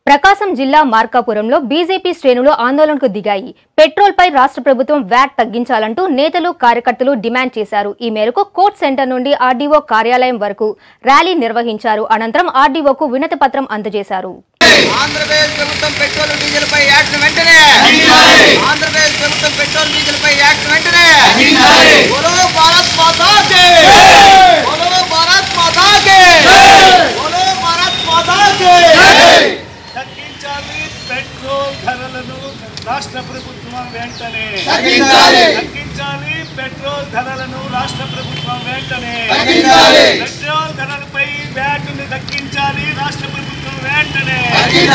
ప్రకాశం జిల్లా మార్కాపురంలో బీజేపీ శ్రేణులు ఆందోళనకు దిగాయి పెట్రోల్ పై రాష్ట్ర ప్రభుత్వం వ్యాట్ తగ్గించాలంటూ నేతలు కార్యకర్తలు డిమాండ్ చేశారు ఈ మేరకు కోర్ట్ సెంటర్ నుండి ఆర్డీఓ కార్యాలయం వరకు ర్యాలీ నిర్వహించారు అనంతరం ఆర్డీఓకు వినతి పత్రం అందజేశారు ఆంధ్రప్రదేశ్ ప్రభుత్వం పెట్రోల్ డీజిల్ పై యాక్ట్ వెంటనే ఆంధ్రప్రదేశ్ ప్రభుత్వం పెట్రోల్ డీజిల్ పై యాక్ట్ వెంటనే బోలో భారత్ మాతా కే బోలో భారత్ మాతా కే బోలో భారత్ మాతా కే తగ్గించాలి పెట్రోల్ ధరలను రాష్ట్ర ప్రభుత్వం వెంటనే తగ్గించాలి. తగ్గించాలి పెట్రోల్ ధరలను రాష్ట్ర ప్రభుత్వం వెంటనే తగ్గించాలి. పెట్రోల్ ధరలపై వ్యాటును తగ్గించాలి రాష్ట్ర ప్రభుత్వం వెంటనే తగ్గించాలి.